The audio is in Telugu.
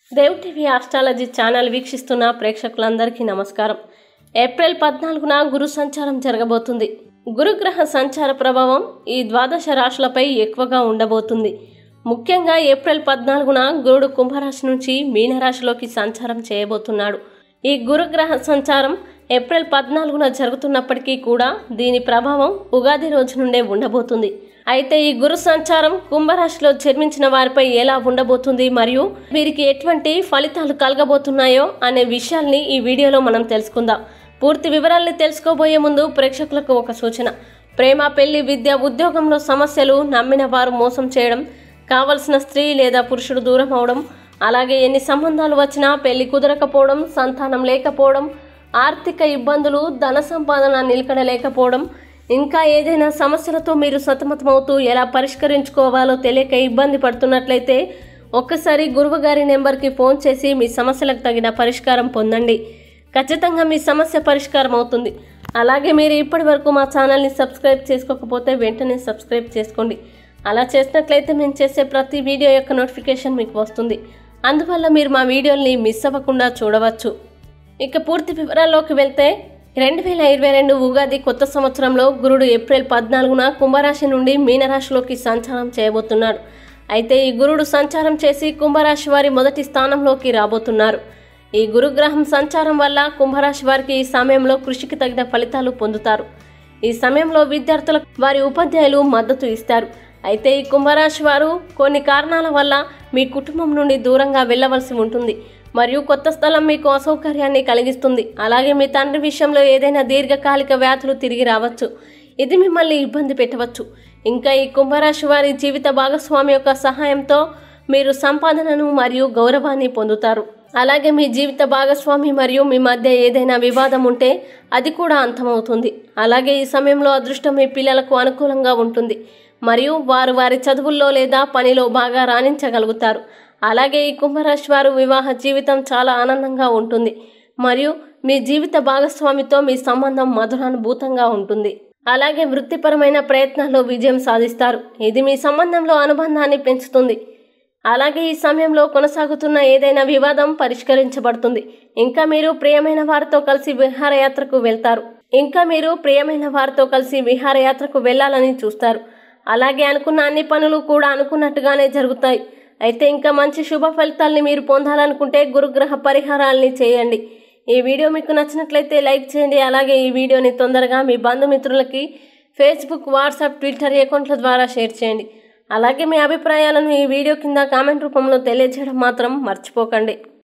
దేవ్ టీవీ ఆస్ట్రాలజీ ఛానల్ వీక్షిస్తున్న ప్రేక్షకులందరికీ నమస్కారం ఏప్రిల్ పద్నాలుగున గురు సంచారం జరగబోతుంది గురుగ్రహ సంచార ప్రభావం ఈ ద్వాదశ రాశులపై ఎక్కువగా ఉండబోతుంది ముఖ్యంగా ఏప్రిల్ పద్నాలుగున గురుడు కుంభరాశి నుంచి మీనరాశిలోకి సంచారం చేయబోతున్నాడు ఈ గురుగ్రహ సంచారం ఏప్రిల్ పద్నాలుగున జరుగుతున్నప్పటికీ కూడా దీని ప్రభావం ఉగాది రోజు నుండే ఉండబోతుంది అయితే ఈ గురు సంచారం కుంభరాశిలో జన్మించిన వారిపై ఎలా ఉండబోతుంది మరియు వీరికి ఎటువంటి ఫలితాలు కలగబోతున్నాయో అనే విషయాల్ని ఈ వీడియోలో మనం తెలుసుకుందాం పూర్తి వివరాల్ని తెలుసుకోబోయే ముందు ప్రేక్షకులకు ఒక సూచన ప్రేమ పెళ్లి విద్య ఉద్యోగంలో సమస్యలు నమ్మిన వారు మోసం చేయడం కావలసిన స్త్రీ లేదా పురుషుడు దూరం అవడం అలాగే ఎన్ని సంబంధాలు వచ్చినా పెళ్లి కుదరకపోవడం సంతానం లేకపోవడం ఆర్థిక ఇబ్బందులు ధన సంపాదన నిలకడ లేకపోవడం ఇంకా ఏదైనా సమస్యలతో మీరు సతమతమవుతూ ఎలా పరిష్కరించుకోవాలో తెలియక ఇబ్బంది పడుతున్నట్లయితే ఒక్కసారి గురువు గారి నెంబర్కి ఫోన్ చేసి మీ సమస్యలకు తగిన పరిష్కారం పొందండి ఖచ్చితంగా మీ సమస్య పరిష్కారం అవుతుంది అలాగే మీరు ఇప్పటి వరకు మా ఛానల్ని సబ్స్క్రైబ్ చేసుకోకపోతే వెంటనే సబ్స్క్రైబ్ చేసుకోండి అలా చేసినట్లయితే మేము చేసే ప్రతి వీడియో యొక్క నోటిఫికేషన్ మీకు వస్తుంది అందువల్ల మీరు మా వీడియోల్ని మిస్ అవ్వకుండా చూడవచ్చు ఇక పూర్తి వివరాల్లోకి వెళ్తే రెండు వేల ఇరవై రెండు ఉగాది కొత్త సంవత్సరంలో గురుడు ఏప్రిల్ పద్నాలుగున కుంభరాశి నుండి మీనరాశిలోకి సంచారం చేయబోతున్నాడు అయితే ఈ గురుడు సంచారం చేసి కుంభరాశి వారి మొదటి స్థానంలోకి రాబోతున్నారు ఈ గురుగ్రహం సంచారం వల్ల కుంభరాశి వారికి ఈ సమయంలో కృషికి తగిన ఫలితాలు పొందుతారు ఈ సమయంలో విద్యార్థులకు వారి ఉపాధ్యాయులు మద్దతు ఇస్తారు అయితే ఈ కుంభరాశి వారు కొన్ని కారణాల వల్ల మీ కుటుంబం నుండి దూరంగా వెళ్ళవలసి ఉంటుంది మరియు కొత్త స్థలం మీకు అసౌకర్యాన్ని కలిగిస్తుంది అలాగే మీ తండ్రి విషయంలో ఏదైనా దీర్ఘకాలిక వ్యాధులు తిరిగి రావచ్చు ఇది మిమ్మల్ని ఇబ్బంది పెట్టవచ్చు ఇంకా ఈ కుంభరాశి వారి జీవిత భాగస్వామి యొక్క సహాయంతో మీరు సంపాదనను మరియు గౌరవాన్ని పొందుతారు అలాగే మీ జీవిత భాగస్వామి మరియు మీ మధ్య ఏదైనా వివాదం ఉంటే అది కూడా అంతమవుతుంది అలాగే ఈ సమయంలో అదృష్టం మీ పిల్లలకు అనుకూలంగా ఉంటుంది మరియు వారు వారి చదువుల్లో లేదా పనిలో బాగా రాణించగలుగుతారు అలాగే ఈ కుంభరాశి వారు వివాహ జీవితం చాలా ఆనందంగా ఉంటుంది మరియు మీ జీవిత భాగస్వామితో మీ సంబంధం మధురానుభూతంగా ఉంటుంది అలాగే వృత్తిపరమైన ప్రయత్నాల్లో విజయం సాధిస్తారు ఇది మీ సంబంధంలో అనుబంధాన్ని పెంచుతుంది అలాగే ఈ సమయంలో కొనసాగుతున్న ఏదైనా వివాదం పరిష్కరించబడుతుంది ఇంకా మీరు ప్రియమైన వారితో కలిసి విహారయాత్రకు వెళ్తారు ఇంకా మీరు ప్రియమైన వారితో కలిసి విహారయాత్రకు వెళ్ళాలని చూస్తారు అలాగే అనుకున్న అన్ని పనులు కూడా అనుకున్నట్టుగానే జరుగుతాయి అయితే ఇంకా మంచి శుభ ఫలితాల్ని మీరు పొందాలనుకుంటే గురుగ్రహ పరిహారాల్ని చేయండి ఈ వీడియో మీకు నచ్చినట్లయితే లైక్ చేయండి అలాగే ఈ వీడియోని తొందరగా మీ బంధుమిత్రులకి ఫేస్బుక్ వాట్సాప్ ట్విట్టర్ అకౌంట్ల ద్వారా షేర్ చేయండి అలాగే మీ అభిప్రాయాలను ఈ వీడియో కింద కామెంట్ రూపంలో తెలియజేయడం మాత్రం మర్చిపోకండి